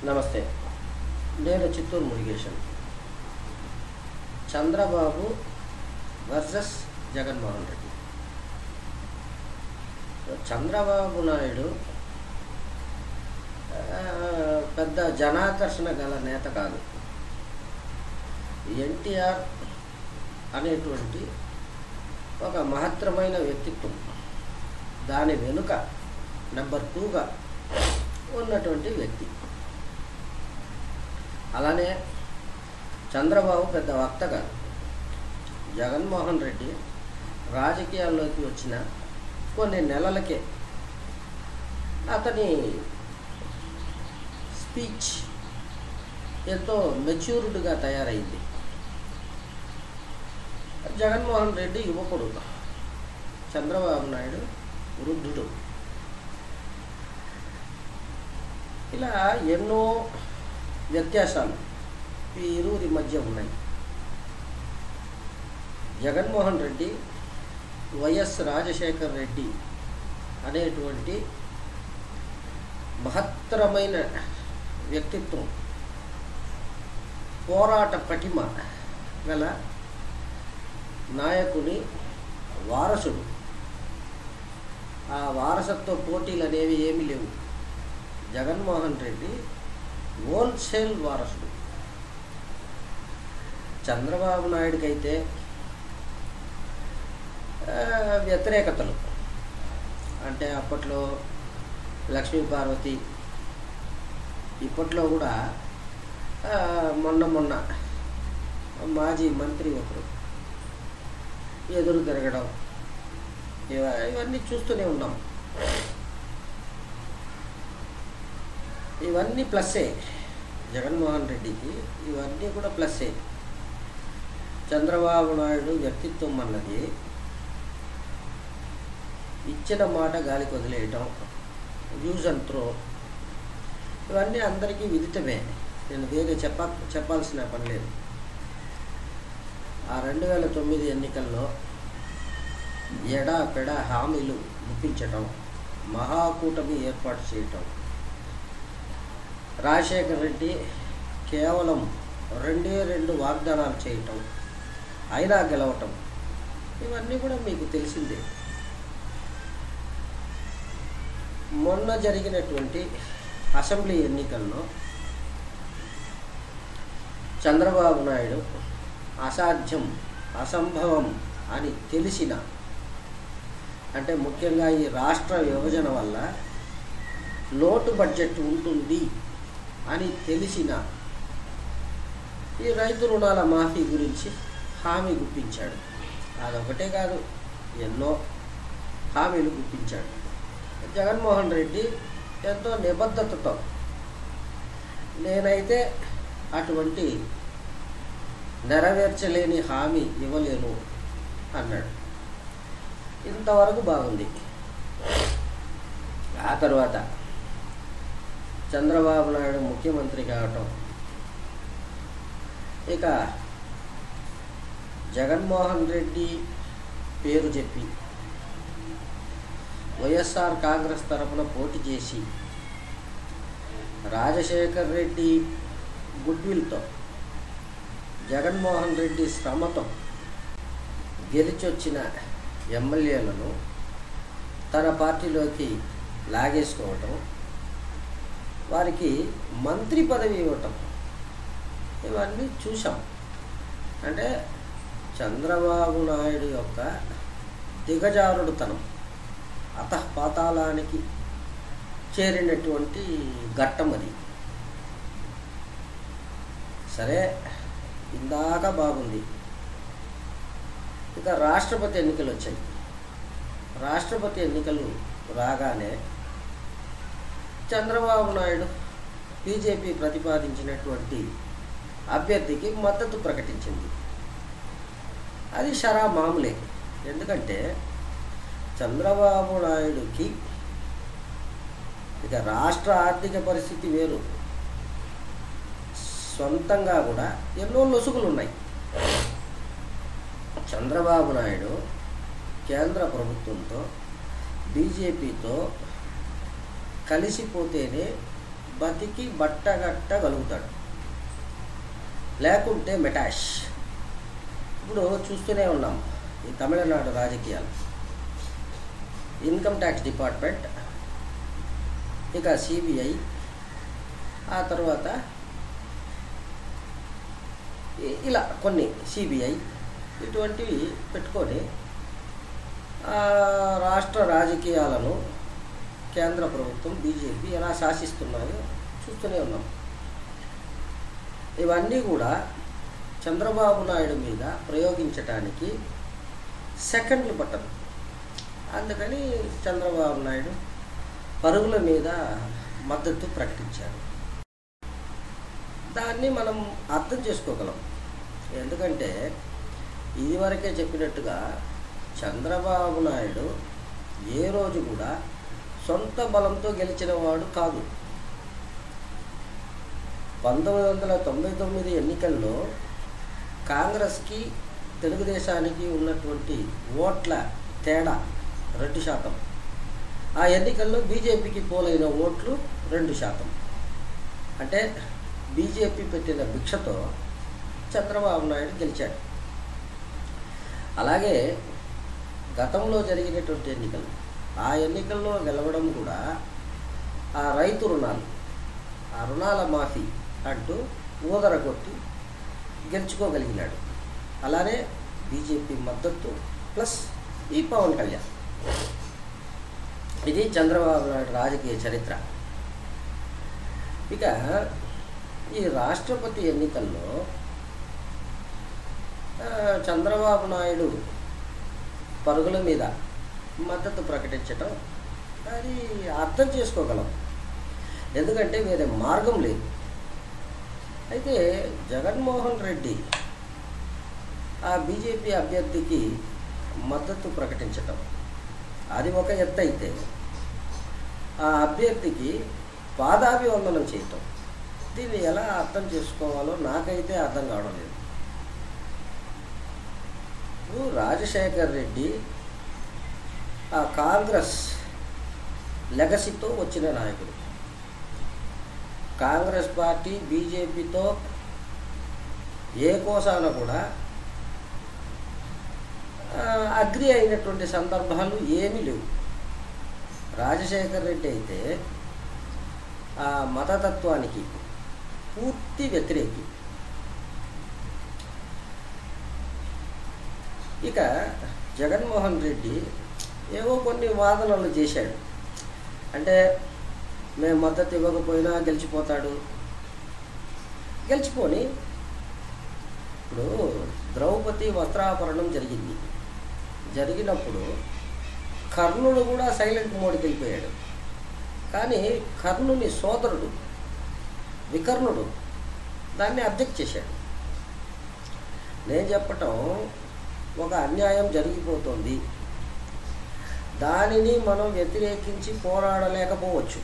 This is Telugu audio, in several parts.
నమస్తే నేను చిత్తూరు మురుగేశన్ చంద్రబాబు వర్సెస్ జగన్మోహన్ రెడ్డి చంద్రబాబు నాయుడు ఆ, పెద్ద జనాకర్షణ గల నేత కాదు ఎన్టీఆర్ అనేటువంటి ఒక మహత్తరమైన వ్యక్తిత్వం దాని వెనుక నెంబర్ టూగా ఉన్నటువంటి వ్యక్తి అలానే చంద్రబాబు పెద్ద వక్త కాదు జగన్మోహన్ రెడ్డి రాజకీయాల్లోకి వచ్చిన కొన్ని నెలలకే అతని స్పీచ్ ఎంతో మెచ్యూర్డ్గా తయారైంది జగన్మోహన్ రెడ్డి యువకుడు చంద్రబాబు నాయుడు వృద్ధుడు ఇలా ఎన్నో వ్యత్యాసాలు ఈ ఇరువురి మధ్య ఉన్నాయి జగన్మోహన్ రెడ్డి వైఎస్ రాజశేఖర్ రెడ్డి అనేటువంటి మహత్తరమైన వ్యక్తిత్వం పోరాట పటిమ గల నాయకుని వారసుడు ఆ వారసత్వ పోటీలు అనేవి ఏమీ లేవు జగన్మోహన్ రెడ్డి హోల్సేల్ వారసుడు చంద్రబాబు నాయుడికి అయితే ఆ, వ్యతిరేకతలు అంటే అప్పట్లో లక్ష్మీ పార్వతి ఇప్పట్లో కూడా ఆ, మొన్న మొన్న మాజీ మంత్రి ఒకరు ఎదురు తిరగడం ఇవ- ఇవన్నీ చూస్తూనే ఉన్నాం ఇవన్నీ ప్లస్సే జగన్మోహన్ రెడ్డికి ఇవన్నీ కూడా ప్లస్సే చంద్రబాబు నాయుడు వ్యక్తిత్వం అన్నది ఇచ్చిన మాట గాలికి వదిలేయటం యూజ్ అండ్ త్రో ఇవన్నీ అందరికీ విదితమే నేను వేరే చెప్ప చెప్పాల్సిన పని లేదు ఆ రెండు వేల తొమ్మిది ఎన్నికల్లో ఎడా పెడ హామీలు గుప్పించటం మహాకూటమి ఏర్పాటు చేయటం రాజశేఖర్ రెడ్డి కేవలం రెండే రెండు వాగ్దానాలు చేయటం అయినా గెలవటం ఇవన్నీ కూడా మీకు తెలిసిందే మొన్న జరిగినటువంటి అసెంబ్లీ ఎన్నికల్లో చంద్రబాబు నాయుడు అసాధ్యం అసంభవం అని తెలిసిన అంటే ముఖ్యంగా ఈ రాష్ట్ర విభజన వల్ల లోటు బడ్జెట్ ఉంటుంది అని తెలిసిన ఈ రైతు రుణాల మాఫీ గురించి హామీ గుప్పించాడు అదొకటే కాదు ఎన్నో హామీలు గుప్పించాడు జగన్మోహన్ రెడ్డి ఎంతో నిబద్ధతతో నేనైతే అటువంటి నెరవేర్చలేని హామీ ఇవ్వలేను అన్నాడు ఇంతవరకు బాగుంది ఆ తర్వాత చంద్రబాబు నాయుడు ముఖ్యమంత్రి కావటం ఇక జగన్మోహన్ రెడ్డి పేరు చెప్పి వైఎస్ఆర్ కాంగ్రెస్ తరపున పోటీ చేసి రాజశేఖర్ రెడ్డి గుడ్విల్తో జగన్మోహన్ రెడ్డి శ్రమతో గెలిచొచ్చిన ఎమ్మెల్యేలను తన పార్టీలోకి లాగేసుకోవటం వారికి మంత్రి పదవి ఇవ్వటం ఇవన్నీ చూసాం అంటే చంద్రబాబు నాయుడు యొక్క దిగజారుడుతనం అతఃపాతాళానికి చేరినటువంటి ఘట్టం అది సరే ఇందాక బాగుంది ఇక రాష్ట్రపతి ఎన్నికలు వచ్చాయి రాష్ట్రపతి ఎన్నికలు రాగానే చంద్రబాబు నాయుడు బీజేపీ ప్రతిపాదించినటువంటి అభ్యర్థికి మద్దతు ప్రకటించింది అది షరా మామూలే ఎందుకంటే చంద్రబాబు నాయుడుకి ఇక రాష్ట్ర ఆర్థిక పరిస్థితి వేరు సొంతంగా కూడా ఎన్నో లొసుగులు ఉన్నాయి చంద్రబాబు నాయుడు కేంద్ర ప్రభుత్వంతో బీజేపీతో కలిసిపోతేనే బతికి బట్టగట్టగలుగుతాడు లేకుంటే మెటాష్ ఇప్పుడు చూస్తూనే ఉన్నాం ఈ తమిళనాడు రాజకీయాలు ఇన్కమ్ ట్యాక్స్ డిపార్ట్మెంట్ ఇక సిబిఐ ఆ తర్వాత ఇ- ఇలా కొన్ని సిబిఐ ఇటువంటివి పెట్టుకొని ఆ, రాష్ట్ర రాజకీయాలను కేంద్ర ప్రభుత్వం బీజేపీ ఎలా శాసిస్తున్నాయో చూస్తూనే ఉన్నాం ఇవన్నీ కూడా చంద్రబాబు నాయుడు మీద ప్రయోగించటానికి సెకండ్లు పట్టదు అందుకని చంద్రబాబు నాయుడు పరుగుల మీద మద్దతు ప్రకటించాడు దాన్ని మనం అర్థం చేసుకోగలం ఎందుకంటే ఇదివరకే చెప్పినట్టుగా చంద్రబాబు నాయుడు ఏ రోజు కూడా సొంత బలంతో గెలిచిన వాడు కాదు పంతొమ్మిది వందల తొంభై తొమ్మిది ఎన్నికల్లో కాంగ్రెస్కి తెలుగుదేశానికి ఉన్నటువంటి ఓట్ల తేడా రెండు శాతం ఆ ఎన్నికల్లో బీజేపీకి పోలైన ఓట్లు రెండు శాతం అంటే బీజేపీ పెట్టిన భిక్షతో చంద్రబాబు నాయుడు గెలిచాడు అలాగే గతంలో జరిగినటువంటి ఎన్నికలు ఆ ఎన్నికల్లో గెలవడం కూడా ఆ రైతు రుణాలు ఆ రుణాల మాఫీ అంటూ ఊదర కొట్టి గెలుచుకోగలిగినాడు అలానే బీజేపీ మద్దతు ప్లస్ ఈ పవన్ కళ్యాణ్ ఇది చంద్రబాబు నాయుడు రాజకీయ చరిత్ర ఇక ఈ రాష్ట్రపతి ఎన్నికల్లో ఆ, చంద్రబాబు నాయుడు పరుగుల మీద మద్దతు ప్రకటించటం అది అర్థం చేసుకోగలం ఎందుకంటే వేరే మార్గం లేదు అయితే జగన్మోహన్ రెడ్డి ఆ బీజేపీ అభ్యర్థికి మద్దతు ప్రకటించటం అది ఒక ఎత్తు అయితే ఆ అభ్యర్థికి పాదాభివందనం చేయటం దీన్ని ఎలా అర్థం చేసుకోవాలో నాకైతే అర్థం కావడం లేదు ఇప్పుడు రాజశేఖర్ రెడ్డి ఆ కాంగ్రెస్ లెగసీతో వచ్చిన నాయకుడు కాంగ్రెస్ పార్టీ బీజేపీతో ఏ కోసాన కూడా ఆ, అగ్రి అయినటువంటి సందర్భాలు ఏమీ లేవు రాజశేఖర్ రెడ్డి అయితే ఆ మతతత్వానికి పూర్తి వ్యతిరేకి ఇక జగన్మోహన్ రెడ్డి ఏవో కొన్ని వాదనలు చేశాడు అంటే మేము మద్దతు ఇవ్వకపోయినా గెలిచిపోతాడు గెలిచిపోని ఇప్పుడు ద్రౌపది వస్త్రాపరణం జరిగింది జరిగినప్పుడు కర్ణుడు కూడా సైలెంట్ మోడ్కి వెళ్ళిపోయాడు కానీ కర్ణుని సోదరుడు వికర్ణుడు దాన్ని అబ్జెక్ట్ చేశాడు నేను చెప్పటం ఒక అన్యాయం జరిగిపోతుంది దానిని మనం వ్యతిరేకించి పోరాడలేకపోవచ్చు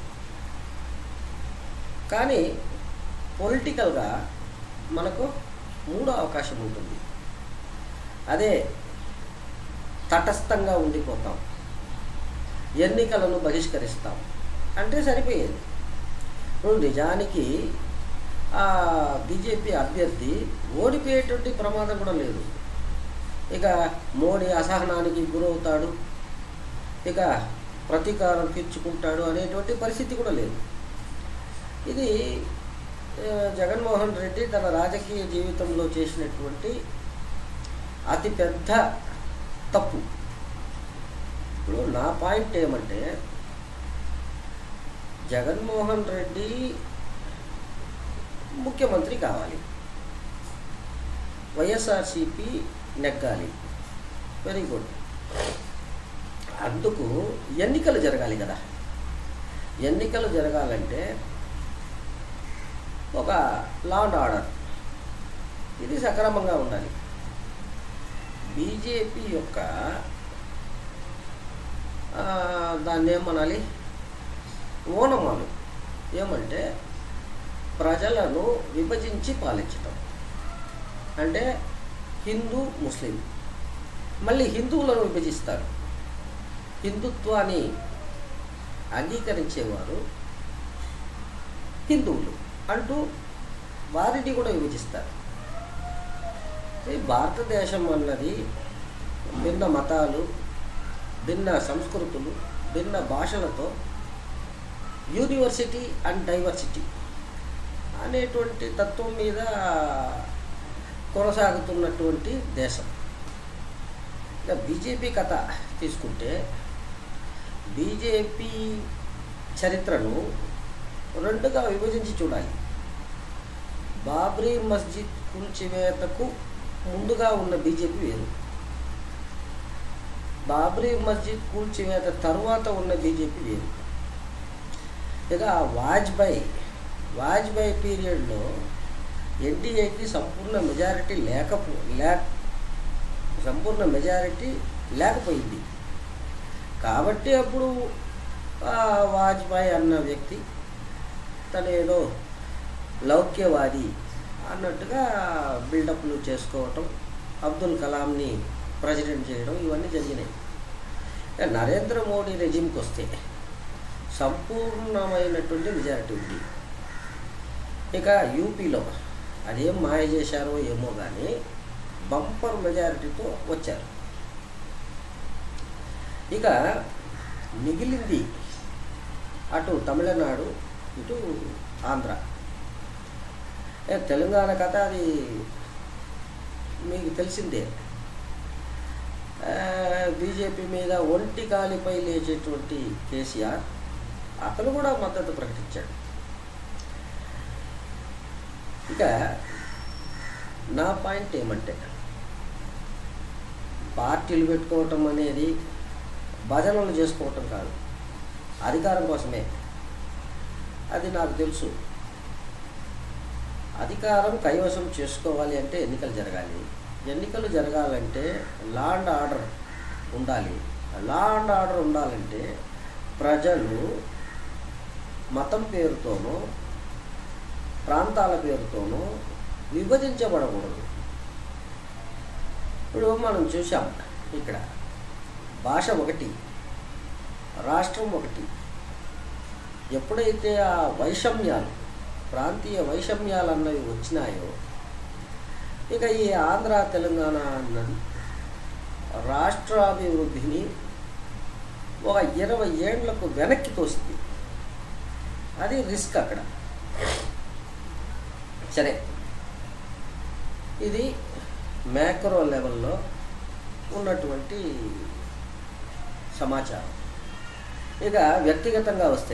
కానీ పొలిటికల్గా మనకు మూడో అవకాశం ఉంటుంది అదే తటస్థంగా ఉండిపోతాం ఎన్నికలను బహిష్కరిస్తాం అంటే సరిపోయేది ఇప్పుడు నిజానికి ఆ బీజేపీ అభ్యర్థి ఓడిపోయేటువంటి ప్రమాదం కూడా లేదు ఇక మోడీ అసహనానికి గురవుతాడు ఇక ప్రతీకారం తీర్చుకుంటాడు అనేటువంటి పరిస్థితి కూడా లేదు ఇది ఆ, జగన్మోహన్ రెడ్డి తన రాజకీయ జీవితంలో చేసినటువంటి అతిపెద్ద తప్పు ఇప్పుడు నా పాయింట్ ఏమంటే జగన్మోహన్ రెడ్డి ముఖ్యమంత్రి కావాలి వైఎస్ఆర్సిపి నెగ్గాలి వెరీ గుడ్ అందుకు ఎన్నికలు జరగాలి కదా ఎన్నికలు జరగాలంటే ఒక లా అండ్ ఆర్డర్ ఇది సక్రమంగా ఉండాలి బీజేపీ యొక్క ఆ, దాన్ని ఏమనాలి ఓనమాలు ఏమంటే ప్రజలను విభజించి పాలించటం అంటే హిందూ ముస్లిం మళ్ళీ హిందువులను విభజిస్తారు హిందుత్వాన్ని అంగీకరించేవారు హిందువులు అంటూ వారిని కూడా విభజిస్తారు ఈ భారతదేశం అన్నది భిన్న మతాలు భిన్న సంస్కృతులు భిన్న భాషలతో యూనివర్సిటీ అండ్ డైవర్సిటీ అనేటువంటి తత్వం మీద కొనసాగుతున్నటువంటి దేశం ఇక బీజేపీ కథ తీసుకుంటే బీజేపీ చరిత్రను రెండుగా విభజించి చూడాలి బాబ్రీ మస్జిద్ కూల్చివేతకు ముందుగా ఉన్న బీజేపీ వేరు బాబ్రీ మస్జిద్ కూల్చివేత తరువాత ఉన్న బీజేపీ వేరు ఇక వాజ్పేయి వాజ్పేయి పీరియడ్లో ఎన్డీఏకి సంపూర్ణ మెజారిటీ లేకపో లేక సంపూర్ణ మెజారిటీ లేకపోయింది కాబట్టి అప్పుడు ఆ వాజ్పేయి అన్న వ్యక్తి తను ఏదో లౌక్యవాది అన్నట్టుగా బిల్డప్లు చేసుకోవటం అబ్దుల్ కలాంని ప్రెసిడెంట్ చేయడం ఇవన్నీ జరిగినాయి ఇక నరేంద్ర మోడీ రెజిమ్కి వస్తే సంపూర్ణమైనటువంటి మెజారిటీ ఉంది ఇక యూపీలో అదేం మాయ చేశారో ఏమో కానీ బంపర్ మెజారిటీతో వచ్చారు ఇక మిగిలింది అటు తమిళనాడు ఇటు ఆంధ్ర ఏ, తెలంగాణ కథ అది మీకు తెలిసిందే ఆ, బీజేపీ మీద ఒంటి కాలిపై లేచేటువంటి కేసీఆర్ అతను కూడా మద్దతు ప్రకటించాడు ఇక నా పాయింట్ ఏమంటే పార్టీలు పెట్టుకోవటం అనేది భజనలు చేసుకోవటం కాదు అధికారం కోసమే అది నాకు తెలుసు అధికారం కైవసం చేసుకోవాలి అంటే ఎన్నికలు జరగాలి ఎన్నికలు జరగాలంటే లా అండ్ ఆర్డర్ ఉండాలి లా అండ్ ఆర్డర్ ఉండాలంటే ప్రజలు మతం పేరుతోనూ ప్రాంతాల పేరుతోనూ విభజించబడకూడదు ఇప్పుడు మనం చూసాం ఇక్కడ భాష ఒకటి రాష్ట్రం ఒకటి ఎప్పుడైతే ఆ వైషమ్యాలు ప్రాంతీయ వైషమ్యాలు అన్నవి వచ్చినాయో ఇక ఈ ఆంధ్ర తెలంగాణ అన్నది రాష్ట్రాభివృద్ధిని ఒక ఇరవై ఏండ్లకు వెనక్కి తోసింది అది రిస్క్ అక్కడ సరే ఇది మ్యాక్రో లెవెల్లో ఉన్నటువంటి సమాచారం ఇక వ్యక్తిగతంగా వస్తే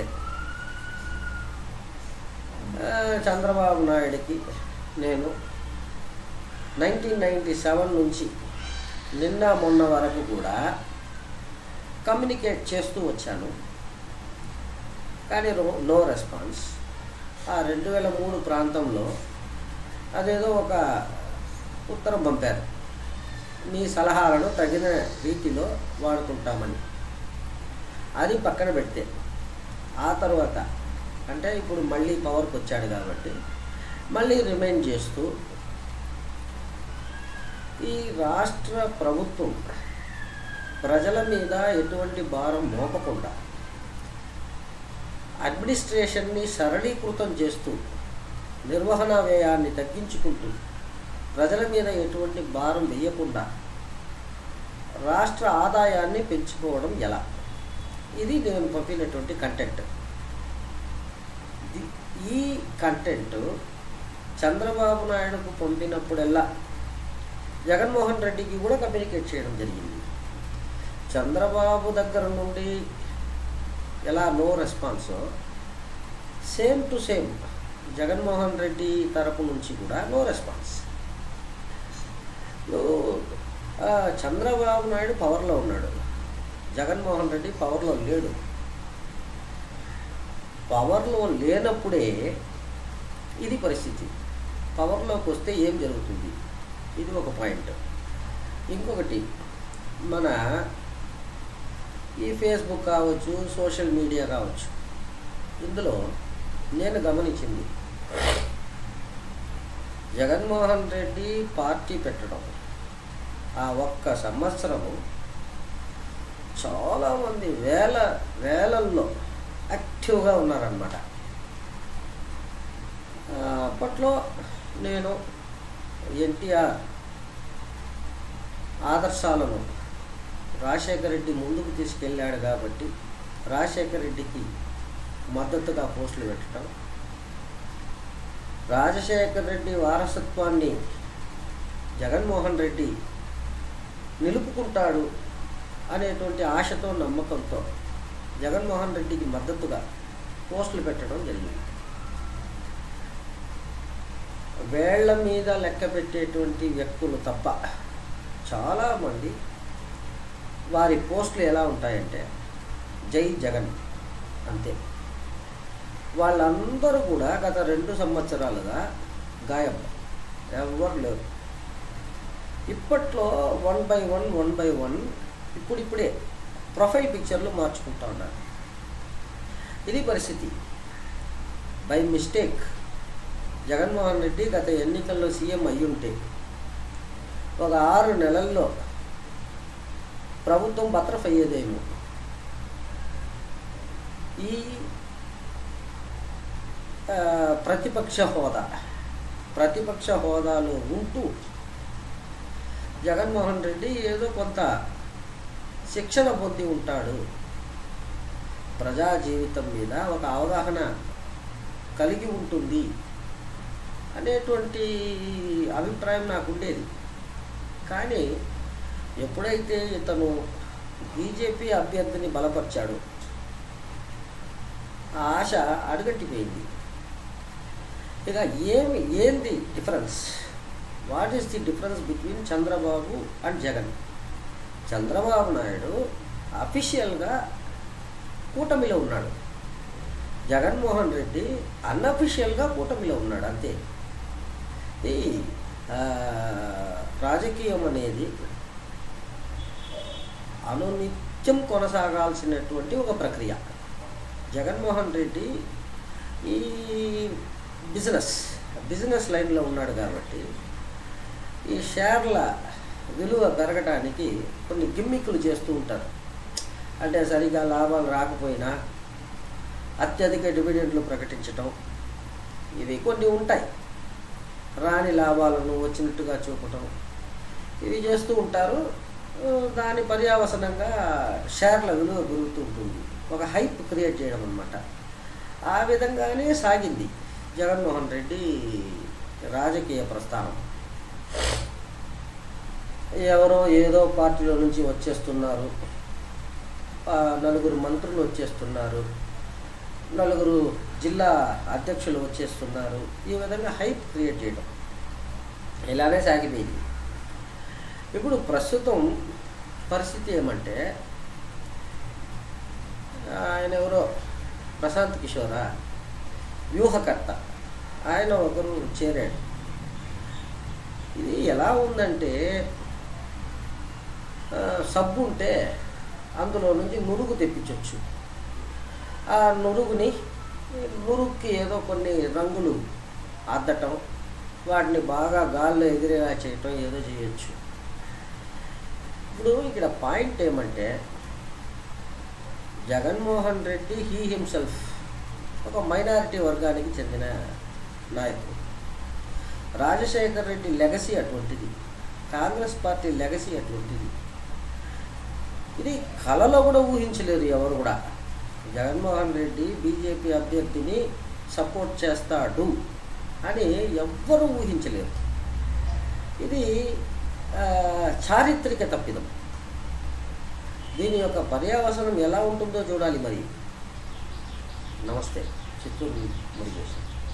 ఆ, చంద్రబాబు నాయుడికి నేను నైన్టీన్ నైంటీ సెవెన్ నుంచి నిన్న మొన్న వరకు కూడా కమ్యూనికేట్ చేస్తూ వచ్చాను కానీ రో- నో రెస్పాన్స్ ఆ రెండు వేల మూడు ప్రాంతంలో అదేదో ఒక ఉత్తరం పంపారు మీ సలహాలను తగిన రీతిలో వాడుకుంటామని అది పక్కన పెడితే ఆ తర్వాత అంటే ఇప్పుడు మళ్ళీ పవర్కి వచ్చాడు కాబట్టి మళ్ళీ రిమైండ్ చేస్తూ ఈ రాష్ట్ర ప్రభుత్వం ప్రజల మీద ఎటువంటి భారం మోపకుండా అడ్మినిస్ట్రేషన్ని సరళీకృతం చేస్తూ నిర్వహణ వ్యయాన్ని తగ్గించుకుంటూ ప్రజల మీద ఎటువంటి భారం వేయకుండా రాష్ట్ర ఆదాయాన్ని పెంచుకోవడం ఎలా ఇది నేను పంపినటువంటి కంటెంట్ ది- ఈ కంటెంట్ చంద్రబాబు నాయుడుకు పంపినప్పుడల్లా జగన్మోహన్ రెడ్డికి కూడా కమ్యూనికేట్ చేయడం జరిగింది చంద్రబాబు దగ్గర నుండి ఎలా నో రెస్పాన్సో same to same Jaganmohan Reddy తరపు నుంచి కూడా నో రెస్పాన్స్ ఆ, చంద్రబాబు నాయుడు పవర్లో ఉన్నాడు జగన్మోహన్ రెడ్డి పవర్లో లేడు పవర్లో లేనప్పుడే ఇది పరిస్థితి పవర్లోకి వస్తే ఏం జరుగుతుంది ఇది ఒక పాయింట్ ఇంకొకటి మన ఈ ఫేస్బుక్ కావచ్చు సోషల్ మీడియా కావచ్చు ఇందులో నేను గమనించింది జగన్మోహన్ రెడ్డి పార్టీ పెట్టడం ఆ ఒక్క సంవత్సరము చాలామంది వేల వేలల్లో యాక్టివ్గా ఉన్నారనమాట అప్పట్లో నేను ఎన్టీఆర్ ఆదర్శాలను రాజశేఖర రెడ్డి ముందుకు తీసుకెళ్ళాడు కాబట్టి రాజశేఖర రెడ్డికి మద్దతుగా పోస్టులు పెట్టడం రాజశేఖర రెడ్డి వారసత్వాన్ని జగన్మోహన్ రెడ్డి నిలుపుకుంటాడు అనేటువంటి ఆశతో నమ్మకంతో జగన్మోహన్ రెడ్డికి మద్దతుగా పోస్టులు పెట్టడం జరిగింది వేళ్ల మీద లెక్క పెట్టేటువంటి వ్యక్తులు తప్ప చాలామంది వారి పోస్టులు ఎలా ఉంటాయంటే జై జగన్ అంతే వాళ్ళందరూ కూడా గత రెండు సంవత్సరాలుగా గాయం ఎవరు లేరు ఇప్పట్లో one by one one by one ఇప్పుడిప్పుడే ప్రొఫైల్ పిక్చర్లు మార్చుకుంటా ఉన్నారు ఇది పరిస్థితి బై మిస్టేక్ జగన్మోహన్ రెడ్డి గత ఎన్నికల్లో సీఎం అయ్యుంటే ఒక ఆరు నెలల్లో ప్రభుత్వం బత్రఫ్ అయ్యేదేమో ఈ ఆ, ప్రతిపక్ష హోదా ప్రతిపక్ష హోదాలో ఉంటూ జగన్మోహన్ రెడ్డి ఏదో కొంత శిక్షణ పొంది ఉంటాడు ప్రజా జీవితం మీద ఒక అవగాహన కలిగి ఉంటుంది అనేటువంటి అభిప్రాయం నాకు ఉండేది కానీ ఎప్పుడైతే ఇతను బీజేపీ అభ్యర్థిని బలపరిచాడు ఆ ఆశ అడుగట్టిపోయింది ఇక ఏమి ఏంది difference what is the difference between Chandrababu and Jagan Chandrababu Naidu అఫీషియల్గా కూటమిలో ఉన్నాడు జగన్మోహన్ రెడ్డి అన్అఫీషియల్గా కూటమిలో ఉన్నాడు అంతే ఈ ఆ, రాజకీయం అనేది అనునిత్యం కొనసాగాల్సినటువంటి ఒక ప్రక్రియ జగన్మోహన్ రెడ్డి ఈ బిజినెస్ బిజినెస్ లైన్లో ఉన్నాడు కాబట్టి ఈ షేర్ల విలువ పెరగడానికి కొన్ని గిమ్మిక్కులు చేస్తూ ఉంటారు అంటే సరిగా లాభాలు రాకపోయినా అత్యధిక డివిడెంట్లు ప్రకటించటం ఇవి కొన్ని ఉంటాయి రాని లాభాలను వచ్చినట్టుగా చూపటం ఇవి చేస్తూ ఉంటారు ఆ, దాని పర్యావసనంగా షేర్ల విలువ పెరుగుతూ ఉంటుంది ఒక హైప్ క్రియేట్ చేయడం అనమాట ఆ విధంగానే సాగింది జగన్మోహన్ రెడ్డి రాజకీయ ప్రస్థానం ఎవరో ఏదో పార్టీలో నుంచి వచ్చేస్తున్నారు ఆ, నలుగురు మంత్రులు వచ్చేస్తున్నారు నలుగురు జిల్లా అధ్యక్షులు వచ్చేస్తున్నారు ఈ విధంగా హైప్ క్రియేట్ చేయడం ఇలానే సాగిపోయింది ఇప్పుడు ప్రస్తుతం పరిస్థితి ఏమంటే ఆయన ఎవరో ప్రశాంత్ కిషోరా వ్యూహకర్త ఆయన ఒకరు చేరాడు ఇది ఎలా ఉందంటే ఆ, సబ్బు ఉంటే అందులో నుంచి నురుగు తెప్పించవచ్చు ఆ నురుగుని నురుగుకి ఏదో కొన్ని రంగులు అద్దటం వాటిని బాగా గాల్లో ఎగిరేలా చేయటం ఏదో చేయొచ్చు ఇప్పుడు ఇక్కడ పాయింట్ ఏమంటే జగన్మోహన్ రెడ్డి హీ హిమ్సెల్ఫ్ ఒక మైనారిటీ వర్గానికి చెందిన నాయకుడు రాజశేఖర్ రెడ్డి లెగసీ అటువంటిది కాంగ్రెస్ పార్టీ లెగసీ అటువంటిది ఇది కలలో కూడా ఊహించలేరు ఎవరు కూడా జగన్మోహన్ రెడ్డి బీజేపీ అభ్యర్థిని సపోర్ట్ చేస్తాడు అని ఎవ్వరూ ఊహించలేరు ఇది ఆ, చారిత్రక తప్పిదం దీని యొక్క పర్యావసనం ఎలా ఉంటుందో చూడాలి మరి నమస్తే చిత్తూరు మురిగేశ్వర